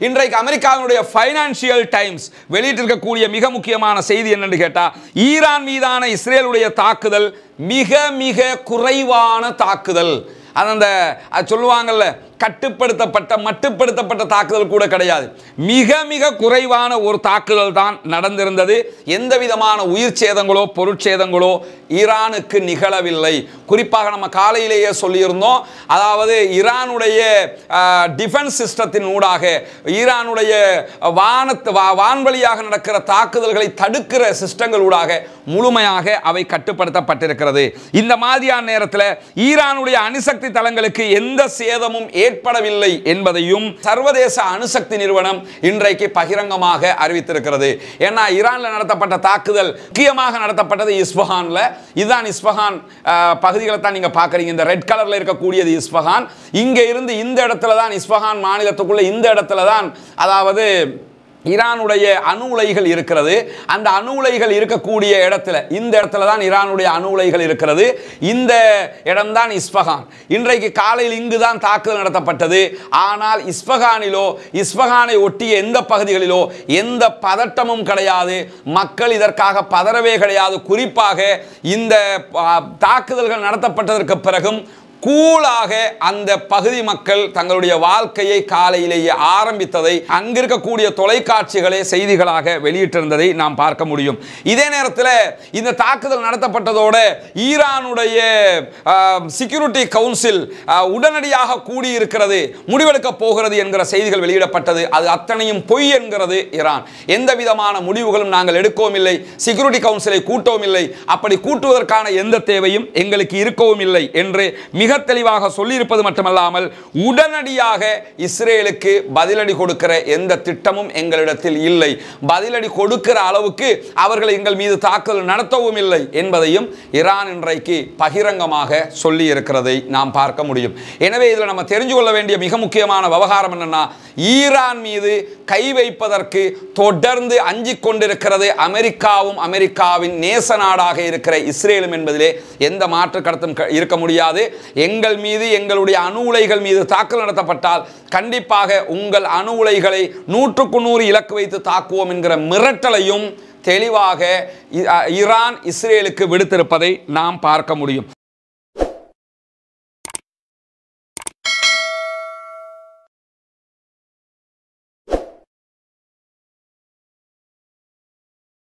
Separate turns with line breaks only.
இன்றைக்கு அமெரிக்காவினுடைய financial times வெளியிட்டிருக்கக்கூடிய மிக முக்கியமான செய்தி என்னன்னு கேட்டா ஈரான் மீதான இஸ்ரேலுடைய தாக்குதல் மிக மிக குறைவான தாக்குதல் அது அந்த அது சொல்லுவாங்கல்ல கட்டுப்படுத்தப்பட்ட மட்டுப்படுத்தப்பட்ட தாக்குதல் கூட கிடையாது மிக மிக குறைவான ஒரு தாக்குதல் தான் நடந்திருந்தது எந்த விதமான உயிர் சேதங்களோ பொருட்சேதங்களோ ஈரானுக்கு நிகழவில்லை குறிப்பாக நம்ம காலையிலேயே சொல்லியிருந்தோம் அதாவது ஈரானுடைய டிஃபென்ஸ் சிஸ்டத்தின் ஊடாக ஈரானுடைய வானத்து வா- வான்வழியாக நடக்கிற தாக்குதல்களை தடுக்கிற சிஸ்டங்கள் ஊடாக முழுமையாக அவை கட்டுப்படுத்தப்பட்டிருக்கிறது இந்த மாதிரியான நேரத்தில் ஈரானுடைய அணுசக்தி தளங்களுக்கு எந்த சேதமும் ஏற்படவில்லை என்பதையும் சர்வதேச அணுசக்தி நிறுவனம் இன்றைக்கு பகிரங்கமாக அறிவித்திருக்கிறது ஏன்னா ஈரான்ல நடத்தப்பட்ட தாக்குதல் முக்கியமாக நடத்தப்பட்டது இஸ்பஹான்ல இதுதான் இஸ்பஹான் அஹ், பகுதிகளை தான் நீங்க பார்க்குறீங்க இந்த ரெட் கலர்ல இருக்கக்கூடியது இஸ்பஹான் இங்க இருந்து இந்த இடத்துல தான் இஸ்பஹான் மாநிலத்துக்குள்ள இந்த இடத்துல தான் அதாவது ஈரானுடைய அணு உலைகள் இருக்கிறது அந்த அணு உலைகள் இருக்கக்கூடிய இடத்துல இந்த இடத்துல தான் ஈரானுடைய அணு உலைகள் இருக்கிறது இந்த இடம்தான் இஸ்பஹான் இன்றைக்கு காலையில் இங்கு தான் தாக்குதல் நடத்தப்பட்டது ஆனால் இஸ்பஹானிலோ இஸ்பஹானை ஒட்டிய எந்த பகுதிகளிலோ எந்த பதட்டமும் கிடையாது மக்கள் இதற்காக பதறவே கிடையாது குறிப்பாக இந்த ஆ, தாக்குதல்கள் நடத்தப்பட்டதற்கு பிறகும் கூலாக அந்த பகுதி மக்கள் தங்களுடைய வாழ்க்கையை காலையிலேயே ஆரம்பித்ததை அங்கிருக்கக்கூடிய தொலைக்காட்சிகளே செய்திகளாக வெளியிட்டிருந்ததை நாம் பார்க்க முடியும் இதே நேரத்தில் இந்த தாக்குதல் நடத்தப்பட்டதோட ஈரானுடைய செக்யூரிட்டி கவுன்சில் உடனடியாக கூடியிருக்கிறது முடிவெடுக்க போகிறது என்கிற செய்திகள் வெளியிடப்பட்டது அது அத்தனையும் பொய் என்கிறது ஈரான் எந்த விதமான முடிவுகளும் நாங்கள் எடுக்கவும் இல்லை செக்யூரிட்டி கவுன்சிலை கூட்டவும் இல்லை அப்படி கூட்டுவதற்கான எந்த தேவையும் எங்களுக்கு இருக்கவும் இல்லை என்று மிக தெளிவாக சொல்லியிருப்பது மட்டுமல்லாமல் உடனடியாக இஸ்ரேலுக்கு பதிலடி கொடுக்கிற எந்த திட்டமும் எங்களிடத்தில் இல்லை பதிலடி கொடுக்கிற அளவுக்கு அவர்கள் எங்கள் மீது தாக்குதல் நடத்தவும் இல்லை என்பதையும் ஈரான் இன்றைக்கு பகிரங்கமாக சொல்லி இருக்கிறதை நாம் பார்க்க முடியும் எனவே இதில் நம்ம தெரிஞ்சு கொள்ள வேண்டிய மிக முக்கியமான விவகாரம் என்னன்னா ஈரான் மீது கை வைப்பதற்கு தொடர்ந்து அஞ்சிக் கொண்டிருக்கிறது அமெரிக்காவும் அமெரிக்காவின் நேச நாடாக இருக்கிற இஸ்ரேலும் என்பதிலே எந்த மாற்று கருத்தும் க- இருக்க முடியாது எங்கள் மீது எங்களுடைய அணு உலைகள் மீது தாக்குதல் நடத்தப்பட்டால் கண்டிப்பாக உங்கள் அணு உலைகளை நூற்றுக்கு நூறு இலக்கு வைத்து தாக்குவோம் என்கிற மிரட்டலையும் தெளிவாக இ- அ- ஈரான் இஸ்ரேலுக்கு விடுத்திருப்பதை நாம் பார்க்க முடியும்